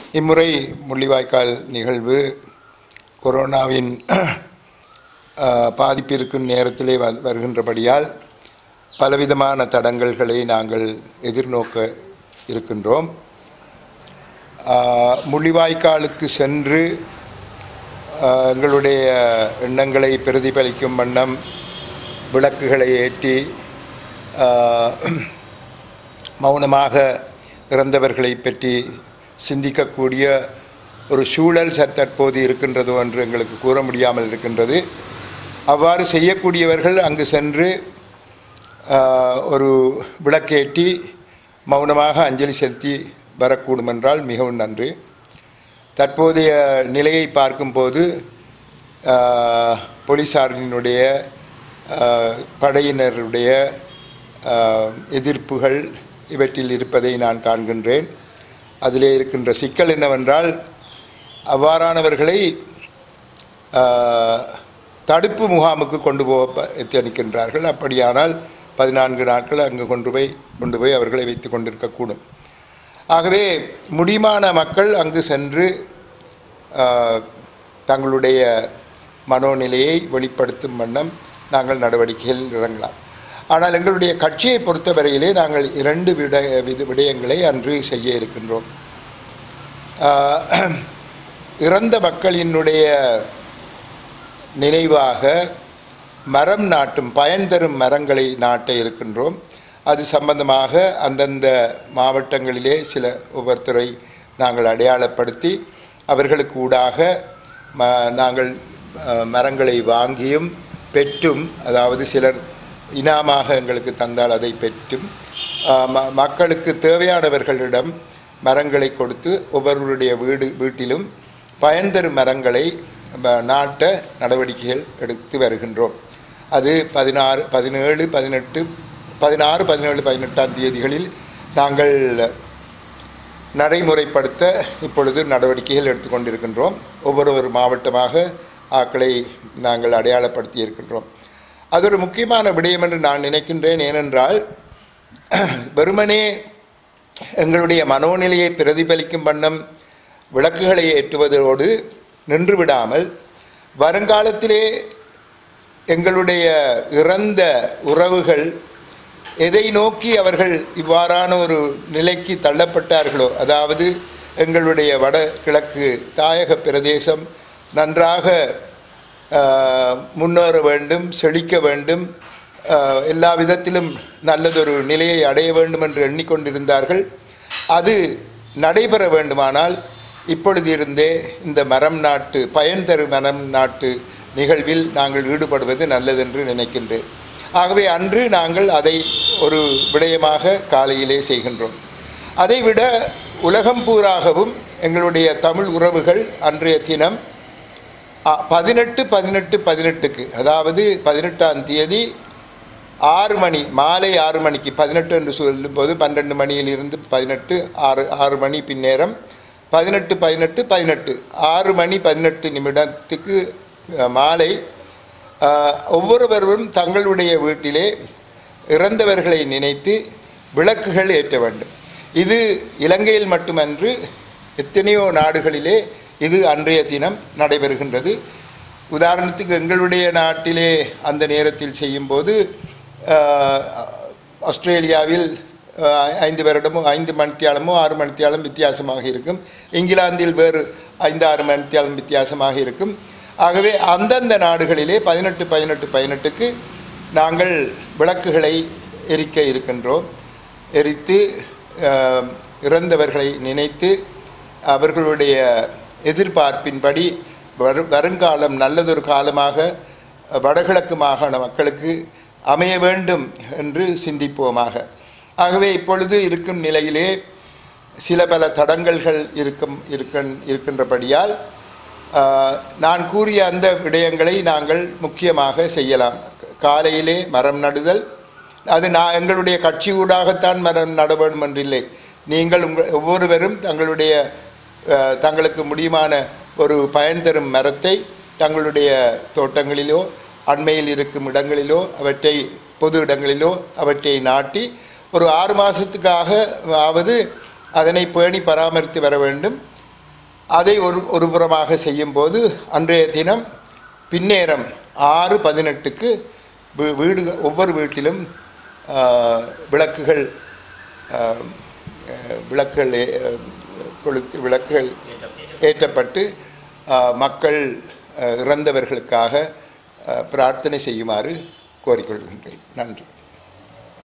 இம்முறை முள்ளிவாய்க்கால் நிகழ்வு கொரோனாவின் அஹ், பாதிப்பு இருக்கும் நேரத்திலே வ வருகின்றபடியால் பலவிதமான தடங்கல்களை நாங்கள் எதிர்நோக்க இருக்கின்றோம் அஹ், முள்ளிவாய்க்காலுக்கு சென்று அஹ், எங்களுடைய எண்ணங்களை பிரதிபலிக்கும் வண்ணம் விளக்குகளை ஏற்றி அஹ், மௌனமாக இறந்தவர்களை பற்றி சிந்திக்கக்கூடிய ஒரு சூழல் ச- தற்போது இருக்கின்றதோ என்று எங்களுக்கு கூற முடியாமல் இருக்கின்றது அவ்வாறு செய்யக்கூடியவர்கள் அங்கு சென்று ஆஹ், ஒரு விளக்கேற்றி மௌனமாக அஞ்சலி செலுத்தி வரக்கூடும் என்றால் மிகவும் நன்று தற்போதைய நிலையை பார்க்கும்போது ஆஹ், போலீசாரினுடைய ஆஹ், படையினருடைய ஆஹ், எதிர்ப்புகள் இவற்றில் இருப்பதை நான் காண்கின்றேன் அதிலே இருக்கின்ற சிக்கல் என்னவென்றால் அவ்வாறானவர்களை ஆஹ், தடுப்பு முகாமுக்கு கொண்டு போக ப- எத்தனிக்கின்றார்கள் அப்படியானால் பதினான்கு நாட்கள் அங்கு கொண்டு போய் கொண்டு போய் அவர்களை வைத்து கொண்டிருக்கக்கூடும் ஆகவே முடியுமான மக்கள் அங்கு சென்று ஆஹ், தங்களுடைய மனோநிலையை வெளிப்படுத்தும் வண்ணம் நாங்கள் நடவடிக்கையில் இறங்கலாம் ஆனால் எங்களுடைய கட்சியை பொறுத்தவரையிலே நாங்கள் இரண்டு விட வித விடயங்களை அன்று செய்ய இருக்கின்றோம் ஆஹ், இறந்த மக்களினுடைய நினைவாக மரம் நாட்டும் பயன் தரும் மரங்களை நாட்ட இருக்கின்றோம் அது சம்பந்தமாக அந்தந்த மாவட்டங்களிலே சில ஒவ்வொருத்தரை நாங்கள் அடையாளப்படுத்தி அவர்களுக்கு ஊடாக ம நாங்கள் அஹ், மரங்களை வாங்கியும் பெற்றும் அதாவது சிலர் இனாமாக எங்களுக்கு தந்தால் அதை பெற்றும் அஹ், ம மக்களுக்கு தேவையானவர்களிடம் மரங்களை கொடுத்து ஒவ்வொருவருடைய வீடு வீட்டிலும் பயன் தரும் மரங்களை ம- நாட்ட நடவடிக்கைகள் எடுத்து வருகின்றோம் அது பதினாறு பதினேழு பதினெட்டு பதினாறு பதினேழு பதினெட்டாம் தேதிகளில் நாங்கள் நடைமுறைப்படுத்த இப்பொழுது நடவடிக்கைகள் எடுத்துக்கொண்டிருக்கின்றோம் ஒவ்வொரு ஒரு மாவட்டமாக ஆக்களை நாங்கள் அடையாளப்படுத்தி இருக்கின்றோம் அது ஒரு முக்கியமான விடயம் என்று நான் நினைக்கின்றேன் ஏனென்றால் வெறுமனே எங்களுடைய மனோநிலையை பிரதிபலிக்கும் வண்ணம் விளக்குகளை ஏற்றுவதோடு நின்று விடாமல் வருங்காலத்திலே எங்களுடைய இறந்த உறவுகள் எதை நோக்கி அவர்கள் இவ்வாறான ஒரு நிலைக்கு தள்ளப்பட்டார்களோ அதாவது எங்களுடைய வட கிழக்கு தாயக பிரதேசம் நன்றாக ஆஹ், முன்னேற வேண்டும் செழிக்க வேண்டும் ஆஹ், எல்லா விதத்திலும் நல்லதொரு நிலையை அடைய வேண்டும் என்று எண்ணிக்கொண்டிருந்தார்கள் அது நடைபெற வேண்டுமானால் இப்பொழுதிருந்தே இந்த மரம் நாட்டு பயன் தரு மரம் நாட்டு நிகழ்வில் நாங்கள் ஈடுபடுவது நல்லதென்று நினைக்கின்றேன் ஆகவே அன்று நாங்கள் அதை ஒரு விடயமாக காலையிலே செய்கின்றோம் அதைவிட உலகம் பூராகவும் எங்களுடைய தமிழ் உறவுகள் அன்றைய தினம் அ, பதினெட்டு பதினெட்டு பதினெட்டுக்கு அதாவது பதினெட்டாம் தேதி ஆறு மணி மாலை ஆறு மணிக்கு பதினெட்டு என்று சொல்லும்போது பன்னெண்டு மணியிலிருந்து பதினெட்டு ஆறு ஆறு மணி பின்னேரம் பதினெட்டு பதினெட்டு பதினெட்டு ஆறு மணி பதினெட்டு நிமிடத்துக்கு அ, மாலை அ, ஒவ்வொருவரும் தங்களுடைய வீட்டிலே இறந்தவர்களை நினைத்து விளக்குகள் ஏற்ற வேண்டும் இது இலங்கையில் மட்டுமன்று எத்தனையோ நாடுகளிலே இது அன்றைய தினம் நடைபெறுகின்றது உதாரணத்துக்கு எங்களுடைய நாட்டிலே அந்த நேரத்தில் செய்யும்போது ஆஹ், ஆஸ்திரேலியாவில் ஆஹ், ஐந்து வருடமோ ஐந்து மணித்தியாலமோ ஆறு மணித்தியாலம் வித்தியாசமாக இருக்கும் இங்கிலாந்தில் வேறு ஐந்து ஆறு மணித்தியாலம் வித்தியாசமாக இருக்கும் ஆகவே அந்தந்த நாடுகளிலே பதினெட்டு பதினெட்டு பதினெட்டுக்கு நாங்கள் விளக்குகளை எரிக்க இருக்கின்றோம் எரித்து ஆஹ், இறந்தவர்களை நினைத்து அவர்களுடைய எதிர்பார்ப்பின்படி வரு வருங்காலம் நல்லதொரு காலமாக வடகிழக்கு மாகாண மக்களுக்கு அமைய வேண்டும் என்று சிந்திப்போமாக ஆகவே இப்பொழுது இருக்கும் நிலையிலே சில பல தடங்கல்கள் இருக்கும் இருக்கன் இருக்கின்றபடியால் ஆஹ், நான் கூறிய அந்த விடயங்களை நாங்கள் முக்கியமாக செய்யலாம் காலையிலே மரம் நடுதல் அது நான் எங்களுடைய கட்சி ஊடாகத்தான் மரம் நட வேண்டும் என்றில்லை நீங்கள் உங்கள் ஒவ்வொருவரும் தங்களுடைய அஹ், தங்களுக்கு முடியுமான ஒரு பயன் தரும் மரத்தை தங்களுடைய தோட்டங்களிலோ அண்மையில் இருக்கும் இடங்களிலோ அவற்றை பொது இடங்களிலோ அவற்றை நாட்டி ஒரு ஆறு மாதத்துக்காக ஆவது அதனை பேணி பராமரித்து வர வேண்டும் அதை ஒரு ஒரு புறமாக செய்யும்போது அன்றைய தினம் பின்னேரம் ஆறு பதினெட்டுக்கு வீ- வீடு ஒவ்வொரு வீட்டிலும் ஆ, விளக்குகள் ஆ, அஹ், விளக்குகள் ஏ- அஹ், கொளுத்து விளக்குகள் ஏற்றப்பட்டு ஆ, மக்கள் அஹ், இறந்தவர்களுக்காக அஹ், பிரார்த்தனை செய்யுமாறு கோரிக்கொள்கின்றேன் நன்றி